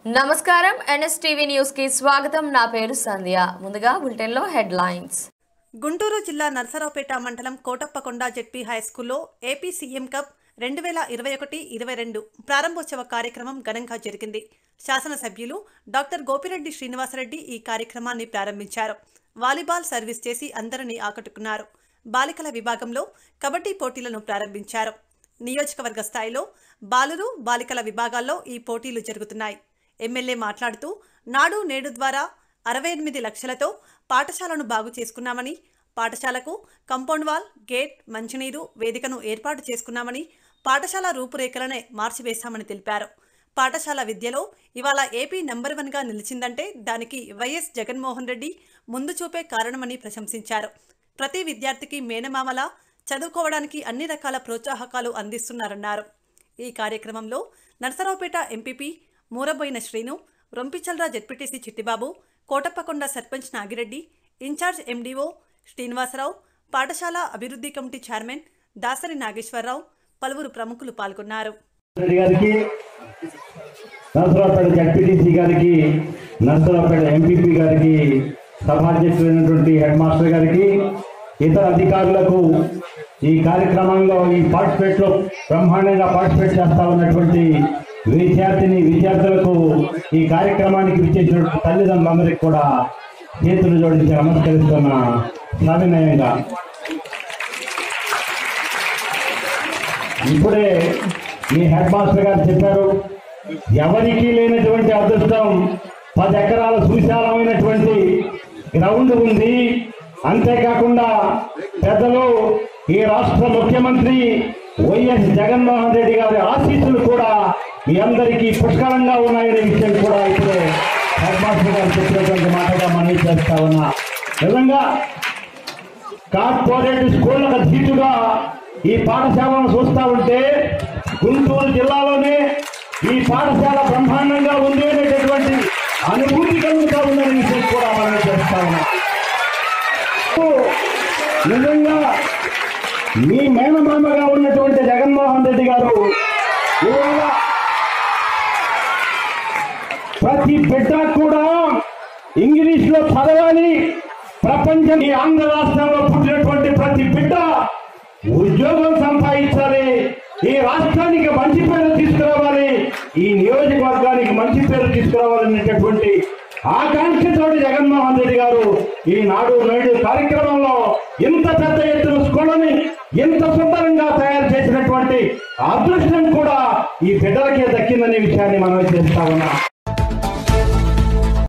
నమస్కారం NSTV news కి స్వాగతం నా పేరు సంధ్య ముందుగా బులెటిన్ లో హెడ్ లైన్స్ గుంటూరు జిల్లా నర్సరావుపేట మండలం కోటప్పకొండ జెడ్పీ హై స్కూల్లో ఏపీ సీఎం కప్ రెండు వేల ఇరవై ఒకటి ఇరవై రెండు ప్రారంభోత్సవ కార్యక్రమం ఘనంగా జరిగింది శాసనసభ్యులు డాక్టర్ గోపిరెడ్డి శ్రీనివాసరెడ్డి ఈ కార్యక్రమాన్ని ప్రారంభించారు వాలీబాల్ సర్వీస్ చేసి అందరినీ ఆకట్టుకున్నారు బాలికల విభాగంలో కబడ్డీ పోటీలను ప్రారంభించారు నియోజకవర్గ స్థాయిలో బాలురు బాలికల విభాగాల్లో ఈ పోటీలు జరుగుతున్నాయి ఎమ్మెల్యే మాట్లాడుతూ నాడు నేడు ద్వారా అరవై ఎనిమిది లక్షలతో పాఠశాలను బాగు చేసుకున్నామని పాఠశాలకు కంపౌండ్ వాల్ గేట్ మంచినీరు వేదికను ఏర్పాటు చేసుకున్నామని పాఠశాల రూపురేఖలనే మార్చివేశామని తెలిపారు పాఠశాల విద్యలో ఇవాళ ఏపీ నెంబర్ వన్గా నిలిచిందంటే దానికి వైఎస్ జగన్మోహన్ రెడ్డి ముందు చూపే కారణమని ప్రశంసించారు ప్రతి విద్యార్థికి మేనమామల చదువుకోవడానికి అన్ని రకాల ప్రోత్సాహకాలు అందిస్తున్నారన్నారు ఈ కార్యక్రమంలో Narasaraopet MPP Moraboina Srinu Rompicherla ZPTC Chittibabu Kotappakonda sarpanch Nagireddy incharge MDO Srinivasarao పాఠశాల అభివృద్ధి కమిటీ చైర్మన్ దాసరి నాగేశ్వరరావు పలువురు ప్రముఖులు పాల్గొన్నారు రెడ్డి గారికి నరసరావుపేట జడ్పీటీసీ గారికి నరసరావుపేట ఎంపీపీ గారికి సభాధ్యక్షులైనటువంటి హెడ్ మాస్టర్ గారికి ఇతర అధికారులకు ఈ కార్యక్రమంలో ఈ పార్టిసిపేట్ లో బ్రహ్మాండంగా పార్టిసిపేట్ చేస్తా ఉన్నటువంటి విద్యార్థిని విద్యార్థులకు ఈ కార్యక్రమానికి విచ్చేసినటువంటి తల్లిదండ్రులందరికీ కూడా చేతులు జోడించి నమస్కరిస్తున్న సవినయంగా ఇప్పుడే మీ హెడ్ మాస్టర్ గారు చెప్పారు ఎవరికీ లేనటువంటి అదృష్టం పది ఎకరాల సువిశాలమైనటువంటి గ్రౌండ్ ఉంది అంతేకాకుండా పెద్దలు ఈ రాష్ట్ర ముఖ్యమంత్రి వైఎస్ జగన్మోహన్ రెడ్డి గారి ఆశీస్సులు కూడా మీ అందరికీ పుష్కలంగా ఉన్నాయనే విషయం కూడా ఇప్పుడే హెడ్ మాస్టర్ గారు చెప్పినటువంటి మాటగా మనవి చేస్తా ఉన్నా నిజంగా కార్పొరేట్ స్కూళ్లకు ధీటుగా ఈ పాఠశాలను చూస్తా ఉంటే గుంటూరు జిల్లాలోనే ఈ పాఠశాల బ్రహ్మాండంగా ఉంది అనేటటువంటి అనుభూతి కలుగుతా ఉందనే విషయం కూడా మనం చేస్తా ఉన్నాం నిజంగా మీ మేనమామగా ఉన్నటువంటి జగన్మోహన్ రెడ్డి గారు ఇవాళ ప్రతి బిడ్డ కూడా ఇంగ్లీష్ లో చదవాలి ప్రపంచం ఈ ఆంధ్ర రాష్ట్రంలో పుట్టినటువంటి ప్రతి బిడ్డ ఉద్యోగం సంపాదించాలి ఈ రాష్ట్రానికి మంచి పేరు తీసుకురావాలి ఈ నియోజకవర్గానికి మంచి పేరు తీసుకురావాలనేటటువంటి ఆకాంక్షతోటి జగన్మోహన్ రెడ్డి గారు ఈ నాడు నేడు కార్యక్రమంలో ఇంత పెద్ద ఎత్తున స్కూళ్ళని ఇంత సుందరంగా తయారు చేసినటువంటి అదృష్టం కూడా ఈ బిడ్డలకే దక్కిందనే విషయాన్ని మనం చేస్తా ఉన్నాం